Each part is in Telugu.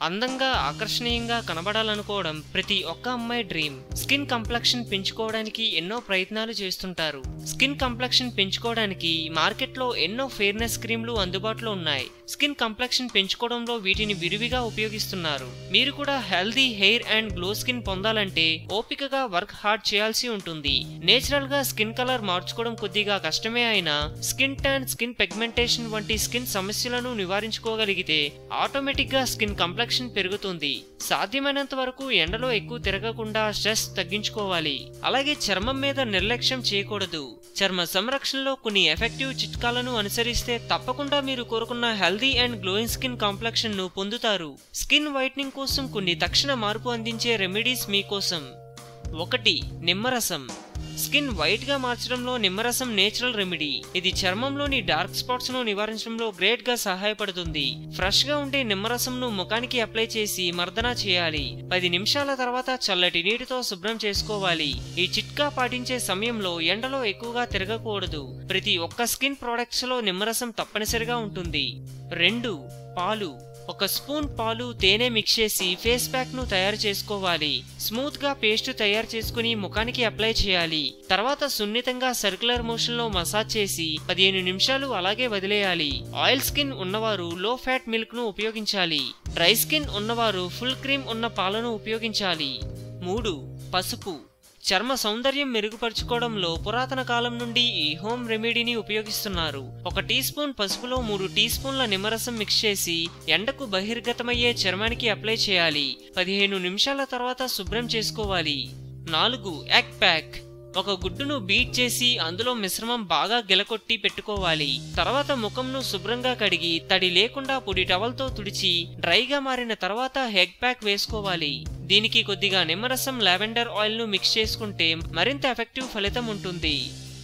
అందంగా ఆకర్షణీయంగా కనబడాలనుకోవడం ప్రతి ఒక్క అమ్మాయి డ్రీమ్ స్కిన్ కంప్లెక్షన్ పెంచుకోవడానికి ఎన్నో ప్రయత్నాలు చేస్తుంటారు స్కిన్ కంప్లెక్షన్ పెంచుకోవడానికి మార్కెట్లో ఎన్నో ఫెయిర్నెస్ క్రీమ్లు అందుబాటులో ఉన్నాయి స్కిన్ కంప్లెక్షన్ పెంచుకోవడంలో వీటిని విరివిగా ఉపయోగిస్తున్నారు మీరు కూడా healthy hair and glow skin పొందాలంటే ఓపికగా వర్క్ హార్డ్ చేయాల్సి ఉంటుంది నేచురల్ గా స్కిన్ కలర్ మార్చుకోవడం కొద్దిగా కష్టమే అయినా స్కిన్ ట్యాన్ స్కిన్ పెగ్మెంటేషన్ వంటి స్కిన్ సమస్యలను నివారించుకోగలిగితే ఆటోమేటిక్ గా స్కిన్ కంప్లెక్షన్ పెరుగుతుంది సాధ్యమైనంత వరకు ఎండలో ఎక్కువ తిరగకుండా స్ట్రెస్ తగ్గించుకోవాలి అలాగే చర్మం మీద నిర్లక్ష్యం చేయకూడదు చర్మ సంరక్షణలో కొన్ని ఎఫెక్టివ్ చిట్కాలను అనుసరిస్తే తప్పకుండా మీరు కోరుకున్న healthy and glowing skin complexion ను పొందుతారు స్కిన్ వైట్నింగ్ కోసం కొన్ని తక్షణ మార్పు అందించే రెమెడీస్ మీకోసం ఒకటి నిమ్మరసం స్కిన్ వైట్ గా మార్చడంలో నిమ్మరసం నేచురల్ రెమెడీ ఇది చర్మంలోని డార్క్ స్పాట్స్ ను నివారించడంలో గ్రేట్ గా సహాయపడుతుంది ఫ్రెష్ గా ఉండే నిమ్మరసం ను ముఖానికి అప్లై చేసి మర్దన చేయాలి పది నిమిషాల తర్వాత చల్లటి నీటితో శుభ్రం చేసుకోవాలి ఈ చిట్కా పాటించే సమయంలో ఎండలో ఎక్కువగా తిరగకూడదు ప్రతి ఒక్క స్కిన్ ప్రొడక్ట్స్ లో నిమ్మరసం తప్పనిసరిగా ఉంటుంది రెండు పాలు ఒక స్పూన్ పాలు తేనె మిక్స్ చేసి ఫేస్ ప్యాక్ ను తయారు చేసుకోవాలి స్మూత్ గా పేస్ట్ తయారు చేసుకుని ముఖానికి అప్లై చేయాలి తర్వాత సున్నితంగా సర్క్యులర్ మోషన్ లో మసాజ్ చేసి పదిహేను నిమిషాలు అలాగే వదిలేయాలి ఆయిల్ స్కిన్ ఉన్నవారు లో ఫ్యాట్ మిల్క్ ను ఉపయోగించాలి డ్రై స్కిన్ ఉన్నవారు ఫుల్ క్రీమ్ ఉన్న పాలను ఉపయోగించాలి మూడు పసుపు చర్మ సౌందర్యం మెరుగుపరుచుకోవడంలో పురాతన కాలం నుండి ఈ హోమ్ రెమెడీని ఉపయోగిస్తున్నారు ఒక టీ స్పూన్ పసుపులో మూడు టీ స్పూన్ల నిమ్మరసం మిక్స్ చేసి ఎండకు బహిర్గతమయ్యే చర్మానికి అప్లై చేయాలి పదిహేను నిమిషాల తర్వాత శుభ్రం చేసుకోవాలి నాలుగు ఎగ్ ప్యాక్ ఒక గుడ్డును బీట్ చేసి అందులో మిశ్రమం బాగా గిలకొట్టి పెట్టుకోవాలి తర్వాత ముఖంను శుభ్రంగా కడిగి తడి లేకుండా పొడి టవల్తో తుడిచి డ్రైగా మారిన తర్వాత హెగ్ ప్యాక్ వేసుకోవాలి దీనికి కొద్దిగా నిమ్మరసం లావెండర్ ఆయిల్ ను మిక్స్ చేసుకుంటే మరింత ఎఫెక్టివ్ ఫలితం ఉంటుంది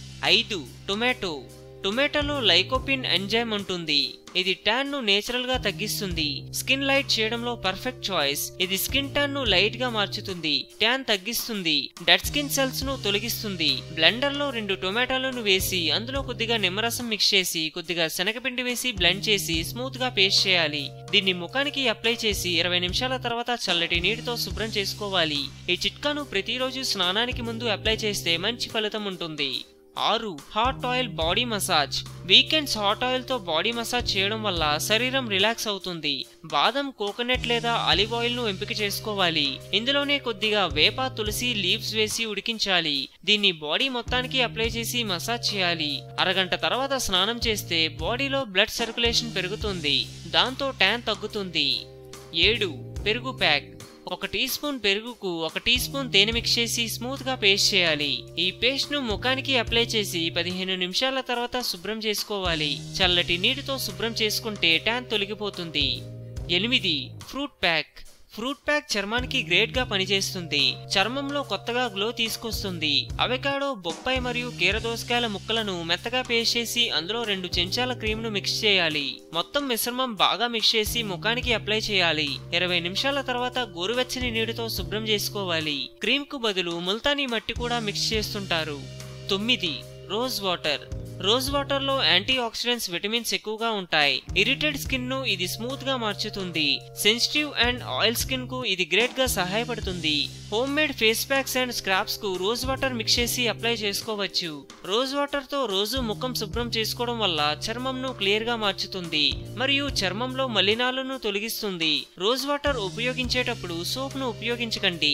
ఐదు టొమాటో టొమాటోలో లైకోపిన్ ఎంజైమ్ ఉంటుంది ఇది ట్యాన్ ను నేచురల్ గా తగ్గిస్తుంది స్కిన్ లైట్ చేయడంలో పర్ఫెక్ట్ చాయిస్ ఇది స్కిన్ ట్యాన్ ను లైట్ గా మార్చుతుంది ట్యాన్ తగ్గిస్తుంది డెడ్ స్కిన్ సెల్స్ ను తొలగిస్తుంది బ్లెండర్ లో రెండు టొమాటోలను వేసి అందులో కొద్దిగా నిమ్మరసం మిక్స్ చేసి కొద్దిగా శనగపిండి వేసి బ్లెండ్ చేసి స్మూత్ గా పేస్ట్ చేయాలి దీన్ని ముఖానికి అప్లై చేసి ఇరవై నిమిషాల తర్వాత చల్లటి నీటితో శుభ్రం చేసుకోవాలి ఈ చిట్కాను ప్రతిరోజు స్నానానికి ముందు అప్లై చేస్తే మంచి ఫలితం ఉంటుంది ఆరు hot oil body massage weekends hot oil తో బాడీ మసాజ్ చేయడం వల్ల శరీరం రిలాక్స్ అవుతుంది బాదం కోకోనట్ లేదా ఆలివ్ ఆయిల్ ను ఎంపిక చేసుకోవాలి ఇందులోనే కొద్దిగా వేప తులసి లీవ్స్ వేసి ఉడికించాలి దీన్ని బాడీ మొత్తానికి అప్లై చేసి మసాజ్ చేయాలి అరగంట తర్వాత స్నానం చేస్తే బాడీలో బ్లడ్ సర్క్యులేషన్ పెరుగుతుంది దాంతో ట్యాన్ తగ్గుతుంది ఏడు పెరుగు ప్యాక్ ఒక టీ స్పూన్ పెరుగుకు ఒక టీ స్పూన్ తేనె మిక్స్ చేసి స్మూత్ గా పేస్ట్ చేయాలి ఈ పేస్ట్ ను ముఖానికి అప్లై చేసి పదిహేను నిమిషాల తర్వాత శుభ్రం చేసుకోవాలి చల్లటి నీటితో శుభ్రం చేసుకుంటే ట్యాన్ తొలగిపోతుంది ఎనిమిది ఫ్రూట్ ప్యాక్ ఫ్రూట్ ప్యాక్ చర్మానికి గ్రేట్ గా పనిచేస్తుంది చర్మంలో కొత్తగా గ్లో తీసుకొస్తుంది అవకాడో బొప్పాయి మరియు కీరదోసకాయల ముక్కలను మెత్తగా పేస్ట్ చేసి అందులో రెండు చెంచాల క్రీమ్ ను మిక్స్ చేయాలి మొత్తం మిశ్రమం బాగా మిక్స్ చేసి ముఖానికి అప్లై చేయాలి ఇరవై నిమిషాల తర్వాత గోరువెచ్చని నీటితో శుభ్రం చేసుకోవాలి క్రీమ్ కు బదులు ముల్తానీ మట్టి కూడా మిక్స్ చేస్తుంటారు తొమ్మిది రోజ్ వాటర్ రోజ్ వాటర్ లో యాంటీ ఆక్సిడెంట్స్ విటమిన్స్ ఎక్కువగా ఉంటాయి ఇరిటెడ్ స్కిన్ ను ఇది స్మూత్ గా మార్చుతుంది సెన్సిటివ్ అండ్ ఆయిల్ స్కిన్ కు ఇది గ్రేట్ గా సహాయపడుతుంది home made face packs and scraps కు రోజ్ వాటర్ మిక్స్ చేసి అప్లై చేసుకోవచ్చు రోజ్ వాటర్ తో రోజు ముఖం శుభ్రం చేసుకోవడం వల్ల చర్మం ను క్లియర్ గా మార్చుతుంది మరియు చర్మంలో మలినాలను తొలగిస్తుంది రోజ్ వాటర్ ఉపయోగించేటప్పుడు సోప్ ను ఉపయోగించకండి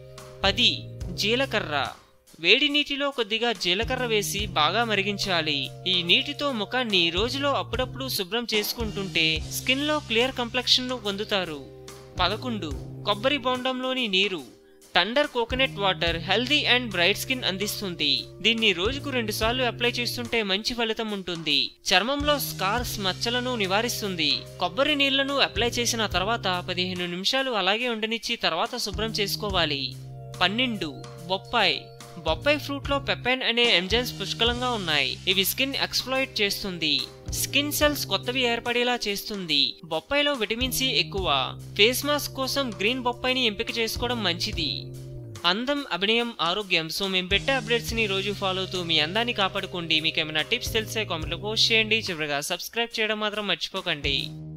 పది జీలకర్ర వేడి నీటిలో కొద్దిగా జీలకర్ర వేసి బాగా మరిగించాలి ఈ నీటితో ముఖాన్ని రోజులో అప్పుడప్పుడు శుభ్రం చేసుకుంటుంటే స్కిన్ లో క్లియర్ కంప్లెక్షన్ ను పొందుతారు పదకొండు కొబ్బరి బొండంలోని నీరు tender coconut water healthy and bright skin అందిస్తుంది దీన్ని రోజుకు రెండు సార్లు అప్లై చేస్తుంటే మంచి ఫలితం ఉంటుంది చర్మంలో స్కార్స్ మచ్చలను నివారిస్తుంది కొబ్బరి నీళ్లను అప్లై చేసిన తర్వాత పదిహేను నిమిషాలు అలాగే ఉండనిచ్చి తర్వాత శుభ్రం చేసుకోవాలి పన్నెండు బొప్పాయి బొప్పాయి ఫ్రూట్ లో పెపెన్ అనే ఎంజైమ్స్ పుష్కలంగా ఉన్నాయి ఇవి స్కిన్ ఎక్స్ప్లాయిట్ చేస్తుంది స్కిన్ సెల్స్ కొత్తవి ఏర్పడేలా చేస్తుంది బొప్పాయిలో విటమిన్ సి ఎక్కువ ఫేస్ మాస్క్ కోసం గ్రీన్ బొప్పాయిని ఎంపిక చేసుకోవడం మంచిది అందం అభినయం ఆరోగ్యం సో మేము పెట్టే అప్డేట్స్ ని రోజు ఫాలో అవుతూ మీ అందాన్ని కాపాడుకోండి మీకు ఏమైనా టిప్స్ తెలిసే కామెంట్లో పోస్ట్ చేయండి చివరిగా సబ్స్క్రైబ్ చేయడం మాత్రం మర్చిపోకండి